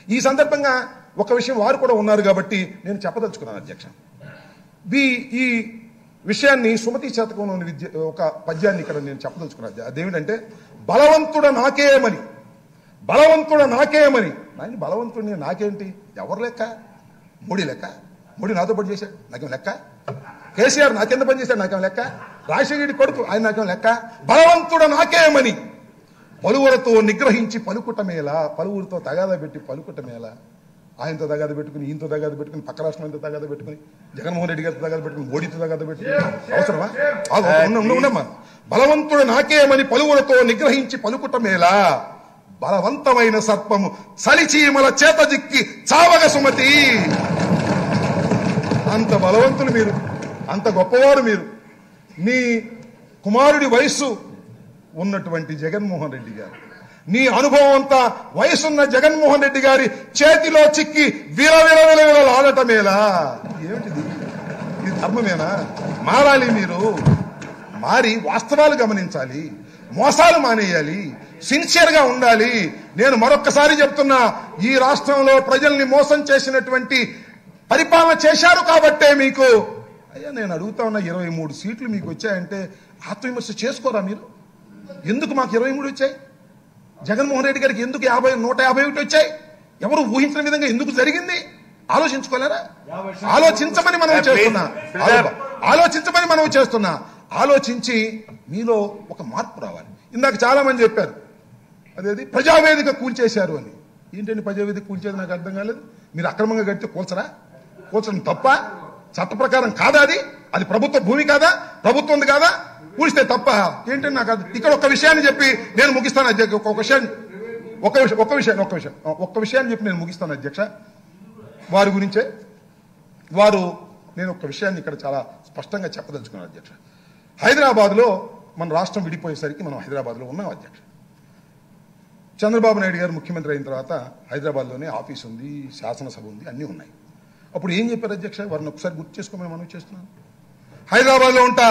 ఈ సందర్భంగా ఒక విషయం వారు కూడా ఉన్నారు కాబట్టి నేను చెప్పదలుచుకున్నాను అధ్యక్ష ఈ ఈ విషయాన్ని సుమతి శతకంలోని విద్య ఒక పద్యాన్ని ఇక్కడ నేను చెప్పదలుచుకున్నాను అదేమిటంటే బలవంతుడ నాకేమని బలవంతుడ నాకేమని నాయన బలవంతుడిని నాకేంటి ఎవరు లెక్క మోడీ లెక్క మోడీ నాతో పని చేశాడు నాకేం లెక్క కేసీఆర్ నాకెంత పని చేశాడు నాకేం లెక్క రాజశేఖర కొడుకు ఆయన నాకేం లెక్క బలవంతుడ నాకేమని పలువురతో నిగ్రహించి పలుకుటమేలా పలువురితో తగాదా పెట్టి పలుకుటమేలా ఆయనతో తగాద పెట్టుకుని ఈయనతో తగాద పెట్టుకుని పక్క రాష్ట్రంతో తగాద పెట్టుకుని జగన్మోహన్ రెడ్డి గారితో తగాద పెట్టుకుని మోడీతో తగాద పెట్టుకుని అవసరమా ఆగు, ఉండు, ఉండు, ఉండమ్మా బలవంతుడు నాకేమని పలువురతో నిగ్రహించి పలుకుటమేలా బలవంతమైన సర్పము సలిచీమల చేత దిక్కి చావగ సుమతి అంత బలవంతులు మీరు అంత గొప్పవారు మీరు నీ కుమారుడి వయస్సు ఉన్నటువంటి జగన్మోహన్ రెడ్డి గారు నీ అనుభవం అంతా వయసున్న జగన్మోహన్ రెడ్డి గారి చేతిలో చిక్కి విల విల విల విల ఆడటమేలా ఏమిటిది ఇది ధర్మమేనా మారాలి మీరు మారి వాస్తవాలు గమనించాలి మోసాలు మానేయాలి సిన్సియర్ గా ఉండాలి నేను మరొక్కసారి చెప్తున్నా ఈ రాష్ట్రంలో ప్రజల్ని మోసం చేసినటువంటి పరిపాలన చేశారు కాబట్టే మీకు అయ్యా నేను అడుగుతా ఉన్న ఇరవై మూడు సీట్లు మీకు వచ్చాయంటే ఆత్మవిమర్శ చేసుకోరా మీరు ఎందుకు మాకు ఇరవై మూడు వచ్చాయి జగన్మోహన్ రెడ్డి గారికి ఎందుకు యాభై నూట యాభై ఒకటి వచ్చాయి ఎవరు ఊహించిన విధంగా ఎందుకు జరిగింది ఆలోచించుకోలేరా ఆలోచించమని మనం చేస్తున్నా ఆలో- ఆలోచించమని మనం చేస్తున్నా ఆలోచించి మీలో ఒక మార్పు రావాలి ఇందాక చాలా మంది చెప్పారు అదేది ప్రజావేదిక కూల్చేశారు అని ఏంటండి ప్రజావేదిక కూల్చేది నాకు అర్థం కాలేదు మీరు అక్రమంగా కడితే కూల్చరా కూల్చడం తప్ప చట్ట ప్రకారం కాదా అది అది ప్రభుత్వ భూమి కాదా ప్రభుత్వం ఉంది కాదా కూలిస్తే తప్ప ఏంటంటే నాకు అది ఇక్కడ ఒక విషయాన్ని చెప్పి నేను ముగిస్తాను అధ్యక్ష ఒక విషయాన్ని ఒక విషయం ఒక విషయం ఒక విషయం ఒక్క విషయాన్ని చెప్పి నేను ముగిస్తాను అధ్యక్ష వారి గురించే వారు నేను ఒక విషయాన్ని ఇక్కడ చాలా స్పష్టంగా చెప్పదలుచుకున్నాను అధ్యక్ష హైదరాబాద్లో మన రాష్ట్రం విడిపోయేసరికి మనం హైదరాబాద్లో ఉన్నాం అధ్యక్ష చంద్రబాబు నాయుడు గారు ముఖ్యమంత్రి అయిన తర్వాత హైదరాబాద్లోనే ఆఫీస్ ఉంది శాసనసభ ఉంది అన్నీ ఉన్నాయి అప్పుడు ఏం చెప్పారు అధ్యక్ష వారిని ఒకసారి గుర్తు చేసుకోమని మనం చేస్తున్నాను హైదరాబాద్లో ఉంటా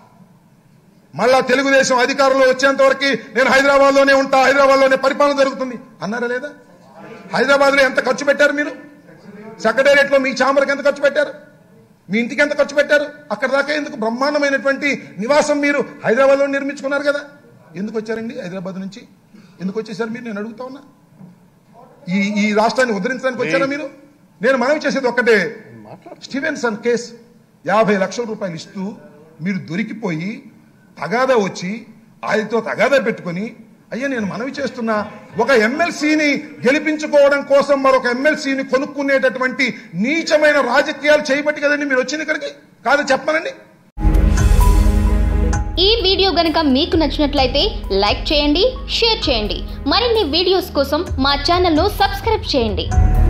మళ్ళా తెలుగుదేశం అధికారంలో వచ్చేంత వరకు నేను హైదరాబాద్లోనే ఉంటా హైదరాబాద్లోనే పరిపాలన జరుగుతుంది అన్నారా లేదా హైదరాబాద్లో ఎంత ఖర్చు పెట్టారు మీరు సెక్రటేరియట్ లో మీ ఛాంబర్కి ఎంత ఖర్చు పెట్టారు మీ ఇంటికి ఎంత ఖర్చు పెట్టారు అక్కడ దాకా ఎందుకు బ్రహ్మాండమైనటువంటి నివాసం మీరు హైదరాబాద్ లో నిర్మించుకున్నారు కదా ఎందుకు వచ్చారండి హైదరాబాద్ నుంచి ఎందుకు వచ్చేసారు మీరు నేను అడుగుతా ఉన్నా ఈ ఈ రాష్ట్రాన్ని ఉద్ధరించడానికి వచ్చారా మీరు నేను మనవి చేసేది ఒక్కటే స్టీవెన్సన్ కేస్ యాభై లక్షల రూపాయలు ఇస్తూ మీరు దొరికిపోయి తగాదా వచ్చి ఆయనతో తగాదా పెట్టుకొని అయ్యా నేను మనవి చేస్తున్నా ఒక ఎమ్మెల్సీని గెలిపించుకోవడం కోసం మరొక ఎమ్మెల్సీని కొనుక్కునేటటువంటి నీచమైన రాజకీయాలు చేయబట్టి కదండి మీరు వచ్చింది ఇక్కడికి కాదు చెప్పమనండి ఈ వీడియో గనుక మీకు నచ్చినట్లయితే లైక్ చేయండి షేర్ చేయండి మరిన్ని వీడియోస్ కోసం మా ఛానల్ను సబ్స్క్రైబ్ చేయండి